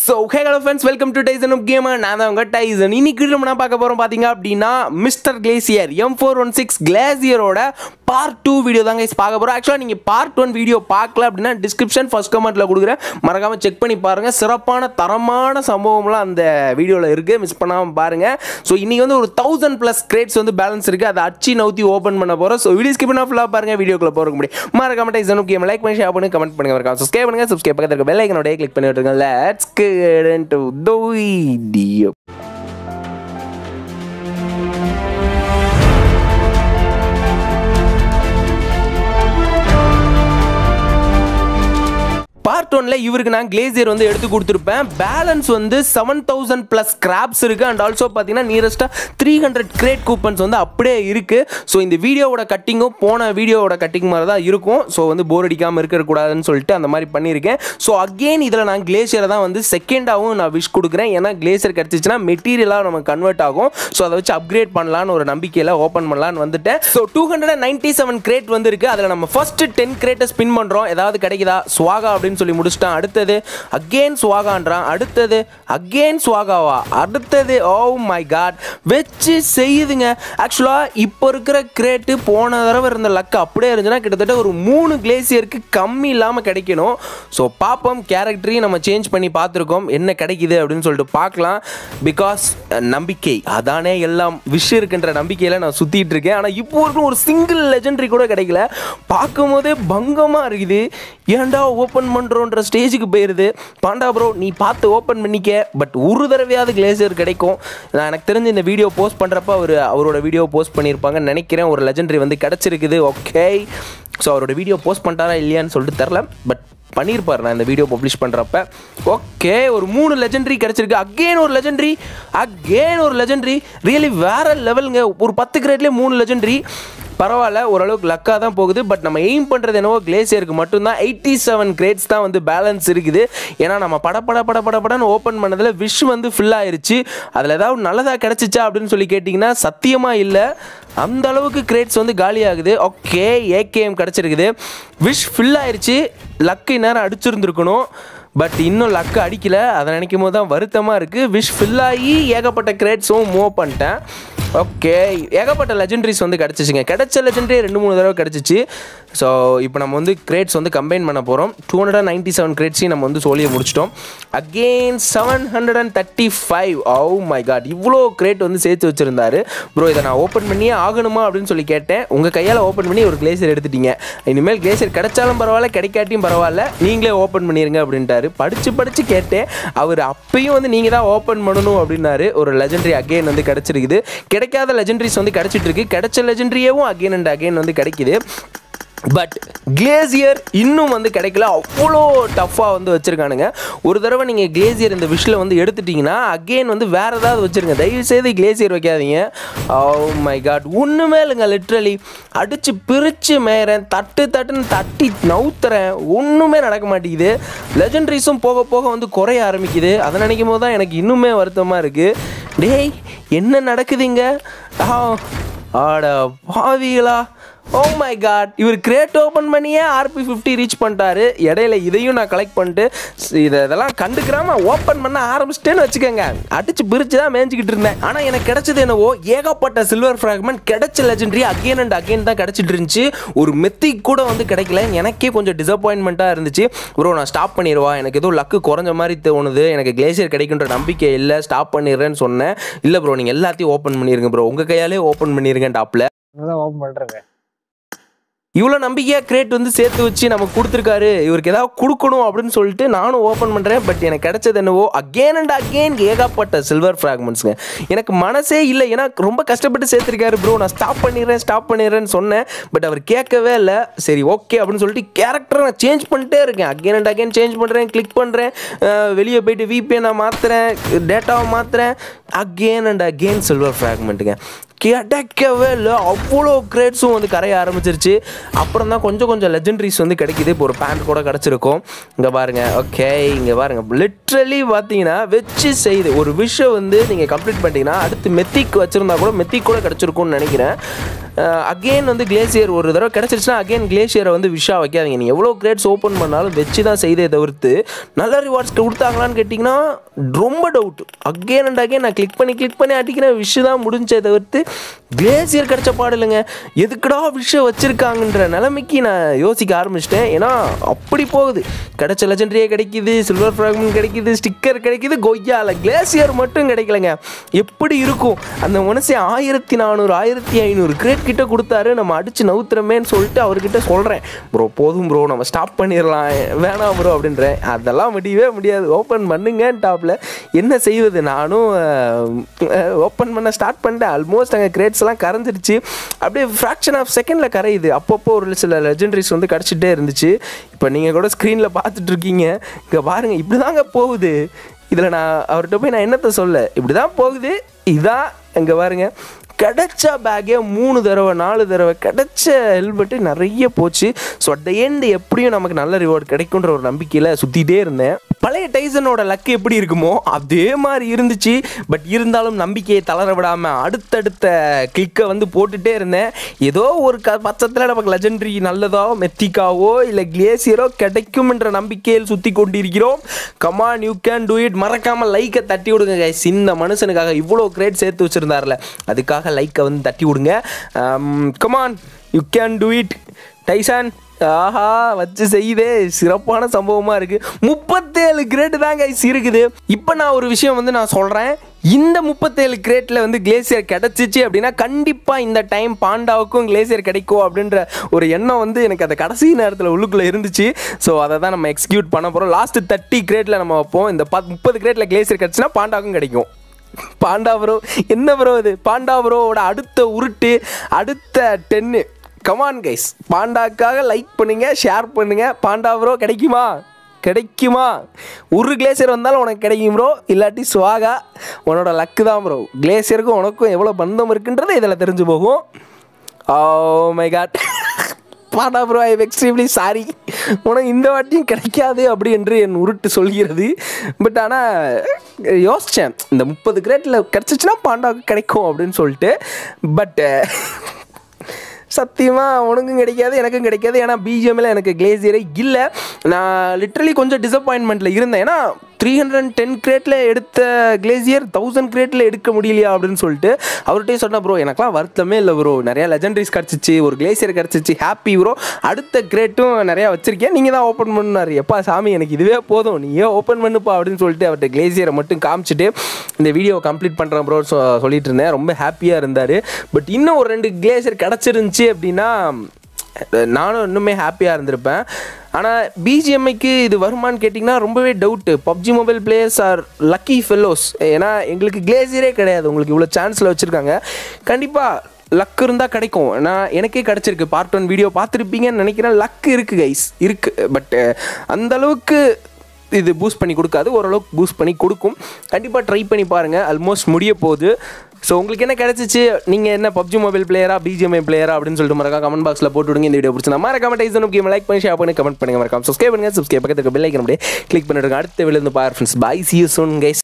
So hey hello friends welcome to Tyson of gamer நான் தான் உங்கள் டைசன் இன்னைக்கு நம்ம என்ன பார்க்க போகிறோம் பார்த்தீங்க அப்படின்னா mister glacier M four one six கிளேசியரோட பார்ட் டூ வீடியோ தாங்க guys பார்க்க போகிறோம் ஆக்சுவலாக நீங்கள் பார்ட் ஒன் வீடியோ பார்க்கல அப்படின்னா டிஸ்கிரிப்ஷன் ஃபர்ஸ்ட் கமெண்ட்டில் கொடுக்குறேன் மறக்காமல் செக் பண்ணி பாருங்கள் சிறப்பான தரமான சம்பவம்லாம் அந்த வீடியோவில் இருக்குது மிஸ் பண்ணாமல் பாருங்கள் ஸோ இன்றைக்கி வந்து ஒரு தௌசண்ட் ப்ளஸ் கிரேட்ஸ் வந்து பேலன்ஸ் இருக்குது அதை அச்சு நவுத்தி ஓப்பன் பண்ண போகிறோம் ஸோ வீடியோ ஸ்கிப் பண்ணால் ஃபுல்லாக பாருங்கள் வீடியோக்குள்ள போகிறக்கு முடியும் மறக்காம டைசன் ஆஃப் கேம் லைக் பண்ணி ஷேர் பண்ணி கமெண்ட் பண்ணுங்க மறக்காம சப்ஸ்கிரைப் பண்ணுங்கள் சப்ஸ்கிரைப் பக்கத்தில் இருக்க பெல் ஐக்கனோட கிளிக் பண்ணி விட்டுருங்க let's get into the video part ஒன்ல இவருக்கு நான் கிளேசியர் வந்து எடுத்து கொடுத்துருப்பேன் பேலன்ஸ் வந்து செவன் தௌசண்ட் ப்ளஸ் கிராப்ஸ் இருக்கு அண்ட் ஆல்சோ பார்த்தீங்கன்னா நியரஸ்ட்டாக த்ரீ ஹண்ட்ரட் கிரேட் கூப்பன்ஸ் வந்து அப்படியே இருக்கு ஸோ இந்த வீடியோவோட கட்டிங்கும் போன வீடியோவோட கட்டிங் மாதிரி தான் இருக்கும் ஸோ வந்து போர் அடிக்காமல் இருக்கக்கூடாதுன்னு சொல்லிட்டு அந்த மாதிரி பண்ணியிருக்கேன் ஸோ அகெயின் இதில் நான் கிளேசியரை தான் வந்து செகண்டாகவும் நான் விஷ் கொடுக்குறேன் ஏன்னா கிளேசியர் கிடச்சிச்சுன்னா மெட்டீரியலாக நமக்கு கன்வெர்ட் ஆகும் ஸோ அதை வச்சு அப்கிரேட் பண்ணலான்னு ஒரு நம்பிக்கையில் ஓப்பன் பண்ணலான்னு வந்துட்டேன் so two hundred and ninety seven crate வந்திருக்கு அதில் நம்ம ஃபர்ஸ்ட் டென் கிரேட்டை ஸ்பின் பண்ணுறோம் ஏதாவது கிடைக்குதா ஸ்வாகா அப்படின்னு சொல்லி முடிச்சிட்டான் அடுத்தது அகெயின் ஸ்வாகான்றான் அடுத்தது அகெயின் ஸ்வாகாவா அடுத்தது ஓ மை காட் வச்சு செய்யுதுங்க ஆக்சுவலாக இப்போ இருக்கிற கிரேட்டு போன தடவை இருந்த லக்கு அப்படியே இருந்துச்சுன்னா கிட்டத்தட்ட ஒரு மூணு கிளேசியருக்கு கம்மி இல்லாமல் கிடைக்கணும் ஸோ பார்ப்போம் கேரக்டரையும் நம்ம சேஞ்ச் பண்ணி பார்த்துருக்கோம் என்ன கிடைக்குது அப்படின்னு சொல்லிட்டு பார்க்கலாம் பிகாஸ் நம்பிக்கை அதானே எல்லாம் விஷ் இருக்கின்ற நம்பிக்கையில் நான் சுற்றிட்டு இருக்கேன் ஆனால் இப்போ வரைக்கும் ஒரு சிங்கிள் லெஜெண்டரி கூட கிடைக்கல பார்க்கும் போதே பங்கமாக இருக்குது ஏன்டா ஓப்பன் பண்ணுறோன்ற ஸ்டேஜுக்கு போயிடுது பாண்டா ப்ரோ நீ பார்த்து ஓப்பன் பண்ணிக்க பட் ஒரு தடவையாவது கிளேசர் கிடைக்கும் நான் எனக்கு தெரிஞ்சு இந்த வீடியோ போஸ்ட் பண்ணுறப்ப அவர் அவரோட வீடியோ போஸ்ட் பண்ணியிருப்பாங்கன்னு நினைக்கிறேன் ஒரு லெஜெண்டரி வந்து கிடச்சிருக்குது ஓகே ஸோ அவரோட வீடியோ போஸ்ட் பண்ணிட்டாரா இல்லையான்னு சொல்லிட்டு தெரில பட் பண்ணியிருப்பார் நான் இந்த வீடியோ பப்ளிஷ் பண்ணுறப்ப ஓகே ஒரு மூணு லெஜெண்டரி கிடச்சிருக்கு அகெயின் ஒரு லெஜெண்டரி அகெயின் ஒரு லெஜெண்டரி ரியலி வேற லெவலுங்க ஒரு பத்து கிரேட்லேயே மூணு லெஜெண்டரி பரவாயில்ல ஓரளவுக்கு லக்காக தான் போகுது பட் நம்ம எய்ம் பண்ணுறது என்னவோ கிளேசியருக்கு மட்டும்தான் எயிட்டி செவன் கிரேட்ஸ் தான் வந்து பேலன்ஸ் இருக்குது ஏன்னா நம்ம பட பட பட பட படன்னு ஓப்பன் பண்ணதில் விஷ் வந்து ஃபில் ஆயிருச்சு அதில் ஏதாவது நல்லதாக கிடச்சிச்சா அப்படின்னு சொல்லி கேட்டிங்கன்னா சத்தியமாக இல்லை அந்த அளவுக்கு கிரேட்ஸ் வந்து காலி ஆகுது ஓகே ஏகேஎம் கிடச்சிருக்குது விஷ் ஃபில் ஆயிருச்சு லக்கு நேரம் அடிச்சிருந்துருக்கணும் பட் இன்னும் லக்கு அடிக்கல அதை நினைக்கும் போது தான் வருத்தமாக இருக்குது விஷ் ஃபில் ஆகி ஏகப்பட்ட கிரேட்ஸும் மூவ் பண்ணிட்டேன் ஓகே ஏகப்பட்ட லெஜெண்டரிஸ் வந்து கிடச்சிச்சுங்க கிடைச்ச லெஜெண்டரி ரெண்டு மூணு தடவை கிடச்சிச்சு ஸோ இப்போ நம்ம வந்து கிரேட்ஸ் வந்து கம்பைன் பண்ண போகிறோம் two hundred and ninety seven கிரேட்ஸையும் நம்ம வந்து சோழியை முடிச்சிட்டோம் again seven hundred and thirty five oh my god இவ்வளோ கிரேட் வந்து சேர்த்து வச்சுருந்தாரு ப்ரோ இதை நான் ஓப்பன் பண்ணியே ஆகணுமா அப்படின்னு சொல்லி கேட்டேன் உங்கள் கையால் ஓப்பன் பண்ணி ஒரு கிளேசர் எடுத்துட்டீங்க இனிமேல் கிளேசர் கிடைச்சாலும் பரவாயில்ல கிடைக்காட்டியும் பரவாயில்ல நீங்களே ஓப்பன் பண்ணிடுங்க அப்படின்ட்டாரு படித்து படித்து கேட்டேன் அவர் அப்பயும் வந்து நீங்கள் தான் ஓப்பன் பண்ணணும் அப்படின்னாரு ஒரு லெஜெண்டரி அகெயின் வந்து கிடச்சிருக்குது கிடைக்காத லெஜெண்டரிஸ் வந்து கிடச்சிட்டு இருக்கு கிடைச்ச லெஜெண்டரியவும் அகெயின் அண்ட் அகெயின் வந்து கிடைக்குது பட் கிளேசியர் இன்னும் வந்து கிடைக்கல அவ்வளோ டஃப்பாக வந்து வச்சுருக்கானுங்க ஒரு தடவை நீங்கள் கிளேசியர் இந்த விஷில் வந்து எடுத்துட்டிங்கன்னா அகெயின் வந்து வேறு ஏதாவது வச்சுருங்க தயவுசெய்து கிளேசியர் வைக்காதீங்க ஓ மை காட் ஒன்றுமே இல்லைங்க லிட்ரலி அடித்து பிரித்து மேயறேன் தட்டு தட்டுன்னு தட்டி நவுத்துறேன் ஒன்றுமே நடக்க மாட்டேங்குது லெஜெண்டரிஸும் போக போக வந்து குறைய ஆரம்பிக்குது அதை நினைக்கும் போது தான் எனக்கு இன்னுமே வருத்தமாக இருக்குது டேய் என்ன நடக்குதுங்க ஆ ஆட பாவிகளா ஓ மை காட் இவர் கிரேட் ஓப்பன் பண்ணியே ஆர்பி ஃபிஃப்டி ரீச் பண்ணிட்டாரு இடையில இதையும் நான் கலெக்ட் பண்ணிட்டு ஸ் இதை இதெல்லாம் கண்டுக்கிறாம ஓப்பன் பண்ண ஆரம்பிச்சிட்டேன்னு வச்சுக்கோங்க அடிச்சு பிரிச்சு தான் மேய்ஞ்சிக்கிட்டு இருந்தேன் ஆனால் எனக்கு கிடைச்சது என்னவோ ஏகப்பட்ட சில்வர் ஃப்ராக்மெண்ட் கிடைச்ச லெஜெண்டரி அகெயின் அண்ட் அகெயின் தான் கிடைச்சிட்டு இருந்துச்சு ஒரு மெத்திக் கூட வந்து கிடைக்கல எனக்கே கொஞ்சம் டிசப்பாயின்மெண்ட்டாக இருந்துச்சு ப்ரோ நான் ஸ்டாப் பண்ணிடுவா எனக்கு ஏதோ லக்கு குறைஞ்ச மாதிரி தோணுது எனக்கு கிளேசியர் கிடைக்குன்ற நம்பிக்கை இல்லை ஸ்டாப் பண்ணிடுறேன்னு சொன்னேன் இல்லை ப்ரோ நீங்கள் எல்லாத்தையும் ஓப்பன் பண்ணிருங்க ப்ரோ உங்கள் கையாலே ஓப்பன் பண்ணிருங்க டாப்பில் தான் ஓப்பன் பண்றேங்க இவ்வளோ நம்பிக்கையாக கிரேட் வந்து சேர்த்து வச்சு நமக்கு கொடுத்துருக்காரு இவருக்கு ஏதாவது கொடுக்கணும் அப்படின்னு சொல்லிட்டு நானும் ஓப்பன் பண்ணுறேன் பட் எனக்கு கிடைச்சது என்னவோ அகெயின் அண்ட் அகெயின் ஏகப்பட்ட சில்வர் ஃப்ராக்மெண்ட்ஸுங்க எனக்கு மனசே இல்லை ஏன்னா ரொம்ப கஷ்டப்பட்டு சேர்த்துருக்காரு ப்ரோ நான் ஸ்டாப் பண்ணிடுறேன் ஸ்டாப் பண்ணிடுறேன்னு சொன்னேன் பட் அவர் கேட்கவே இல்லை சரி ஓகே அப்படின்னு சொல்லிட்டு கேரக்டரை நான் சேஞ்ச் பண்ணிட்டே இருக்கேன் அகெயின் அண்ட் அகெயின் சேஞ்ச் பண்ணுறேன் கிளிக் பண்ணுறேன் வெளியே போயிட்டு விபிஎன் நான் மாற்றுறேன் டேட்டாவை மாற்றுறேன் அகெயின் அண்ட் அகெயின் சில்வர் ஃப்ராக்மெண்ட்டுங்க கிடைக்கவே இல்லை அவ்வளோ கிரேட்ஸும் வந்து கரைய ஆரம்பிச்சிருச்சு அப்புறம் தான் கொஞ்சம் கொஞ்சம் லெஜெண்டரிஸ் வந்து கிடைக்குது இப்போ ஒரு பேண்ட் கூட கிடச்சிருக்கும் இங்கே பாருங்க ஓகே இங்கே பாருங்க லிட்ரலி பார்த்தீங்கன்னா வச்சு செய்யுது ஒரு விஷயம் வந்து நீங்கள் கம்ப்ளீட் பண்ணிட்டீங்கன்னா அடுத்து மெத்திக் வச்சுருந்தா கூட மெத்திக் கூட கிடச்சிருக்கும்னு நினைக்கிறேன் அகெயின் வந்து கிளேசியர் ஒரு தடவை கிடச்சிருச்சுன்னா அகெயின் கிளேசியரை வந்து விஷா வைக்காதீங்க நீங்கள் எவ்வளோ கிரேட்ஸ் ஓப்பன் பண்ணாலும் வச்சு தான் செய்தே தவிர்த்து நல்ல ரிவார்ட்ஸ் கொடுத்தாங்களான்னு கேட்டிங்கன்னா ரொம்ப டவுட் அகெயின் அண்ட் அகெயின் நான் கிளிக் பண்ணி கிளிக் பண்ணி அடிக்கிற விஷ் தான் முடிஞ்சே தவிர்த்து கிளேசியர் கிடச்ச பாடு இல்லைங்க எதுக்குடா விஷயம் வச்சுருக்காங்கன்ற நிலைமைக்கு நான் யோசிக்க ஆரம்பிச்சிட்டேன் ஏன்னா அப்படி போகுது கிடைச்ச லெஜெண்டரியே கிடைக்குது சில்வர் ஃப்ராக்மெண்ட் கிடைக்குது ஸ்டிக்கர் கிடைக்குது கொய்யால கிளேசியர் மட்டும் கிடைக்கலங்க எப்படி இருக்கும் அந்த மனுஷன் ஆயிரத்தி நானூறு ஆயிரத்தி ஐநூறு கிரேட் கிட்ட கொடுத்தாரு நம்ம அடிச்சு நவுத்துறமேன்னு சொல்லிட்டு அவர்கிட்ட சொல்கிறேன் ப்ரோ போதும் ப்ரோ நம்ம ஸ்டாப் பண்ணிடலாம் வேணாம் ப்ரோ அப்படின்றேன் அதெல்லாம் முடியவே முடியாது ஓப்பன் பண்ணுங்க டாப்பில் என்ன செய்வது நானும் ஓப்பன் பண்ண ஸ்டார்ட் பண்ணிட்டேன் ஆல்மோஸ்ட் அங்கே கிரேட்ஸ்லாம் கரைஞ்சிருச்சு அப்படியே ஃப்ராக்ஷன் ஆஃப் செகண்டில் கரையுது அப்பப்போ ஒரு சில லெஜெண்டரிஸ் வந்து கிடச்சிட்டே இருந்துச்சு இப்போ நீங்கள் கூட ஸ்க்ரீனில் பார்த்துட்டு இருக்கீங்க இங்கே பாருங்கள் இப்படி தாங்க போகுது இதில் நான் அவர்கிட்ட போய் நான் என்னத்தை சொல்ல இப்படி தான் போகுது இதான் இங்கே பாருங்க கிடைச்ச பேக்கே மூணு தடவை நாலு தடவை கிடைச்ச ஹெல்மெட்டு நிறைய போச்சு ஸோ அட் த எண்ட் எப்படியும் நமக்கு நல்ல ரிவார்டு கிடைக்குன்ற ஒரு நம்பிக்கையில் சுற்றிட்டே இருந்தேன் பழைய டைசனோட லக்கு எப்படி இருக்குமோ அதே மாதிரி இருந்துச்சு பட் இருந்தாலும் நம்பிக்கையை தளர விடாமல் அடுத்தடுத்த கிளிக்கை வந்து போட்டுகிட்டே இருந்தேன் ஏதோ ஒரு க பட்சத்தில் நமக்கு லெஜெண்டரி நல்லதோ மெத்திக்காவோ இல்லை கிளேசியரோ கிடைக்கும்ன்ற நம்பிக்கையில் சுற்றி கொண்டிருக்கிறோம் come on you can do it மறக்காமல் லைக்கை தட்டி விடுங்க guys. இந்த மனுஷனுக்காக இவ்வளோ கிரேட் சேர்த்து வச்சுருந்தார்ல அதுக்காக லைக்கை வந்து தட்டி விடுங்க come on you can do it Tyson ஆஹா வச்சு செய்யுதே சிறப்பான சம்பவமாக இருக்குது முப்பத்தேழு கிரேடு தான் கைஸ் இருக்குது இப்போ நான் ஒரு விஷயம் வந்து நான் சொல்கிறேன் இந்த முப்பத்தேழு கிரேட்டில் வந்து கிளேசியர் கிடச்சிச்சு அப்படின்னா கண்டிப்பாக இந்த டைம் பாண்டாவுக்கும் கிளேசியர் கிடைக்கும் அப்படின்ற ஒரு எண்ணம் வந்து எனக்கு அந்த கடைசி நேரத்தில் உள்ளுக்குள்ளே இருந்துச்சு ஸோ அதை தான் நம்ம எக்ஸிக்யூட் பண்ண போகிறோம் லாஸ்ட்டு தேர்ட்டி கிரேட்டில் நம்ம வைப்போம் இந்த பத் முப்பது கிரேட்டில் கிளேசியர் கிடச்சுன்னா பாண்டாவுக்கும் கிடைக்கும் பாண்டா ப்ரோ என்ன ப்ரோ இது பாண்டா ப்ரோவோட அடுத்த உருட்டு அடுத்த டென்னு கமான் கைஸ் பாண்டாக்காக லைக் பண்ணுங்க ஷேர் பண்ணுங்க பாண்டா ப்ரோ கிடைக்குமா கிடைக்குமா ஒரு கிளேசியர் வந்தாலும் உனக்கு கிடைக்கும் ப்ரோ இல்லாட்டி சுவாகா உன்னோட லக்கு தான் ப்ரோ கிளேசியருக்கும் உனக்கும் எவ்வளோ பந்தம் இருக்குன்றது இதில் தெரிஞ்சு போகும் ஓ மை காட் பாடா ப்ரோ ஐ எக்ஸ்ட்ரீம்லி சாரி உனக்கு இந்த வாட்டியும் கிடைக்காது அப்படி என்று என் உருட்டு சொல்கிறது பட் ஆனால் யோசித்தேன் இந்த முப்பது கிரேட்டில் கிடச்சிச்சின்னா பாண்டாவுக்கு கிடைக்கும் அப்படின்னு சொல்லிட்டு பட் சத்தியமாக உனக்கும் கிடைக்காது எனக்கும் கிடைக்காது ஏன்னா பிஜிஎம்மில் எனக்கு கிளேசியரே இல்லை நான் லிட்ரலி கொஞ்சம் டிசப்பாயின்மெண்ட்டில் இருந்தேன் ஏன்னா த்ரீ ஹண்ட்ரட் அண்ட் டென் கிரேட்டில் எடுத்த கிளேசியர் தௌசண்ட் கிரேட்டில் எடுக்க முடியலையா அப்படின்னு சொல்லிட்டு அவர்கிட்டயே சொன்னேன் ப்ரோ எனக்குலாம் வருத்தமே இல்லை ப்ரோ நிறையா லெஜெண்டரிஸ் கிடச்சிச்சு ஒரு கிளேசியர் கிடச்சிச்சு ஹாப்பி ப்ரோ அடுத்த கிரேட்டும் நிறையா வச்சிருக்கேன் நீங்கள் தான் ஓப்பன் பண்ணார் எப்பா சாமி எனக்கு இதுவே போதும் நீயே ஓப்பன் பண்ணுப்பா அப்படின்னு சொல்லிட்டு அவர்கிட்ட கிளேசியரை மட்டும் காமிச்சிட்டு இந்த வீடியோவை கம்ப்ளீட் பண்ணுறேன் ப்ரோ சொல்லிட்டு இருந்தேன் ரொம்ப ஹாப்பியாக இருந்தார் பட் இன்னும் ஒரு ரெண்டு கிளேசியர் கிடச்சிருந்துச்சி அப்படின்னா நானும் இன்னுமே ஹாப்பியாக இருந்திருப்பேன் ஆனால் பிஜிஎம்ஐக்கு இது வருமான்னு கேட்டிங்கன்னா ரொம்பவே doubt PUBG mobile players are lucky fellows ஏன்னா எங்களுக்கு கிளேசியரே கிடையாது உங்களுக்கு இவ்வளோ சான்ஸில் வச்சுருக்காங்க கண்டிப்பாக லக் இருந்தால் கிடைக்கும் நான் எனக்கே கிடச்சிருக்கு பார்ட் ஒன் வீடியோ பார்த்துருப்பீங்கன்னு நினைக்கிறேன் லக் இருக்குது கைஸ் இருக்குது பட் அந்த அளவுக்கு இது பூஸ்ட் பண்ணி கொடுக்காது ஓரளவுக்கு பூஸ்ட் பண்ணி கொடுக்கும் கண்டிப்பாக ட்ரை பண்ணி பாருங்கள் ஆல்மோஸ்ட் முடிய போகுது ஸோ உங்களுக்கு என்ன கிடச்சிச்சு நீங்கள் என்ன பப்ஜி மொபைல் பிளேயரா பிஜிஎம்ஐ பிளேயரா அப்படின்னு சொல்லிட்டு மறக்காம கமெண்ட் பாக்ஸில் போட்டு விடுங்க இந்த வீடியோ பிடிச்சி மறக்காம டைஸ் முக்கியம் லைக் பண்ணி ஷேர் பண்ணி கமெண்ட் பண்ணுங்க மறக்காம சப்ஸ்கிரைப் பண்ணுங்க சப்ஸ்கிரைப் பக்கத்துக்கு பெல் ஐக்கன் அப்படியே கிளிக் பண்ணிடுங்க அடுத்த விழுந்து பார் friends bye see you soon guys